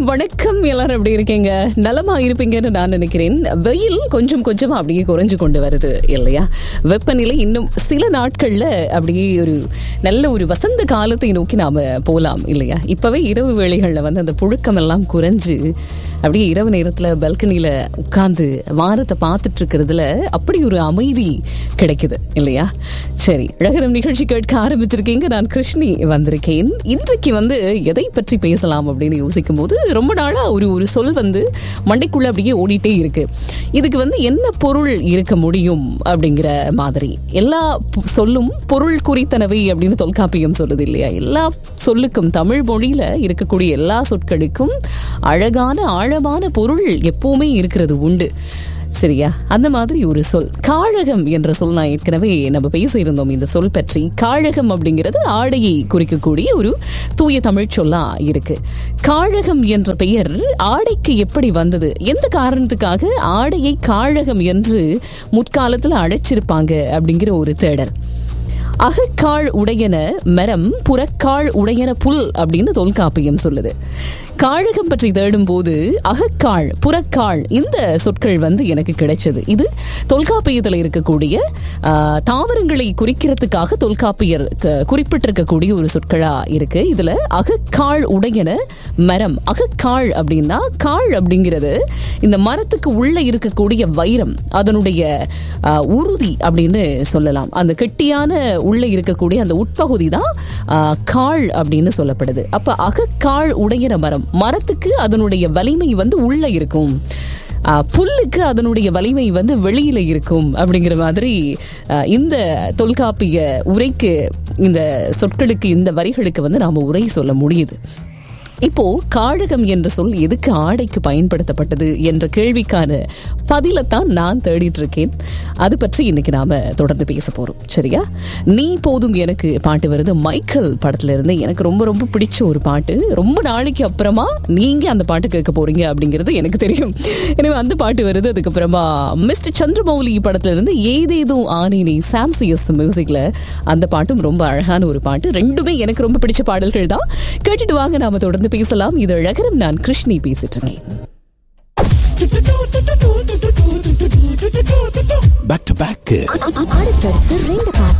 வணக்கம் எல்லாரும் எப்படி இருக்கீங்க நலமா இருப்பீங்கன்னு நான் நினைக்கிறேன் வெயில் கொஞ்சம் கொஞ்சமா அப்படியே குறைஞ்சு கொண்டு வருது இல்லையா வெப்பநிலை இன்னும் சில நாட்கள்ல அப்படியே ஒரு நல்ல ஒரு வசந்த காலத்தை நோக்கி நாம போலாம் இல்லையா இப்பவே இரவு வேளைகள்ல வந்து அந்த புழுக்கம் எல்லாம் குறைஞ்சு அப்படியே இரவு நேரத்துல பால்கனியில உட்கார்ந்து வாரத்தை பார்த்துட்டு இருக்கிறதுல அப்படி ஒரு அமைதி கிடைக்குது இல்லையா சரி அழகரம் நிகழ்ச்சி கேட்க ஆரம்பிச்சிருக்கீங்க நான் கிருஷ்ணி வந்திருக்கேன் இன்றைக்கு வந்து எதை பற்றி பேசலாம் அப்படின்னு யோசிக்கும் போது ரொம்ப நாளா ஒரு ஒரு சொல் வந்து மண்டைக்குள்ள அப்படியே ஓடிட்டே இருக்கு இதுக்கு வந்து என்ன பொருள் இருக்க முடியும் அப்படிங்கிற மாதிரி எல்லா பொ- சொல்லும் பொருள் குறித்தனவை அப்படின்னு தொல்காப்பியம் சொல்லுது இல்லையா எல்லா சொல்லுக்கும் தமிழ் மொழியில இருக்கக்கூடிய எல்லா சொற்களுக்கும் அழகான ஆழமான பொருள் எப்பவுமே இருக்கிறது உண்டு சரியா அந்த மாதிரி ஒரு சொல் காழகம் என்ற சொல் நான் ஏற்கனவே நம்ம பேசியிருந்தோம் இந்த சொல் பற்றி காழகம் அப்படிங்கிறது ஆடையை குறிக்கக்கூடிய ஒரு தூய தமிழ் சொல்லா இருக்கு காழகம் என்ற பெயர் ஆடைக்கு எப்படி வந்தது எந்த காரணத்துக்காக ஆடையை காழகம் என்று முற்காலத்தில் அழைச்சிருப்பாங்க அப்படிங்கிற ஒரு தேடல் அகக்கால் உடையன மரம் புறக்கால் உடையன புல் அப்படின்னு தொல்காப்பியம் சொல்லுது காழகம் பற்றி தேடும் போது அகக்கால் புறக்கால் இந்த சொற்கள் வந்து எனக்கு கிடைச்சது இது தொல்காப்பியத்தில் இருக்கக்கூடிய ஆ, தாவரங்களை குறிக்கிறதுக்காக தொல்காப்பியர் க- குறிப்பிட்டிருக்கக்கூடிய ஒரு சொற்களா இருக்கு இதுல அகக்கால் உடையன மரம் அகக்கால் அப்படின்னா கால் அப்படிங்கிறது இந்த மரத்துக்கு உள்ள இருக்கக்கூடிய வைரம் அதனுடைய ஆ, உறுதி அப்படின்னு சொல்லலாம் அந்த கெட்டியான உள்ள இருக்கக்கூடிய அந்த உட்பகுதி தான் ஆ, கால் அப்படின்னு சொல்லப்படுது அப்ப அகக்கால் உடையிற மரம் மரத்துக்கு அதனுடைய வலிமை வந்து உள்ள இருக்கும் ஆ, புல்லுக்கு அதனுடைய வலிமை வந்து வெளியில இருக்கும் அப்படிங்கிற மாதிரி ஆ, இந்த தொல்காப்பிய உரைக்கு இந்த சொற்களுக்கு இந்த வரிகளுக்கு வந்து நாம உரை சொல்ல முடியுது இப்போ காழகம் என்ற சொல் எதுக்கு ஆடைக்கு பயன்படுத்தப்பட்டது என்ற கேள்விக்கான பதிலைத்தான் நான் தேடிட்டு இருக்கேன் அது பற்றி இன்னைக்கு நாம தொடர்ந்து பேச போறோம் சரியா நீ போதும் எனக்கு பாட்டு வருது மைக்கேல் படத்துல இருந்து எனக்கு ரொம்ப ரொம்ப பிடிச்ச ஒரு பாட்டு ரொம்ப நாளைக்கு அப்புறமா நீங்க அந்த பாட்டு கேட்க போறீங்க அப்படிங்கிறது எனக்கு தெரியும் எனவே அந்த பாட்டு வருது அதுக்கப்புறமா மிஸ்டர் சந்திரமௌலி படத்துல இருந்து ஏதேதோ ஆனினி சாம்சியஸ் மியூசிக்ல அந்த பாட்டும் ரொம்ப அழகான ஒரு பாட்டு ரெண்டுமே எனக்கு ரொம்ப பிடிச்ச பாடல்கள் தான் கேட்டுட்டு வாங்க நாம தொடர்ந்து பேசலாம் இது அழகரம் நான் கிருஷ்ணி பேசிட்டு இருக்கேன் பேக் டு பேக் அடுத்தடுத்து ரெண்டு பாட்டு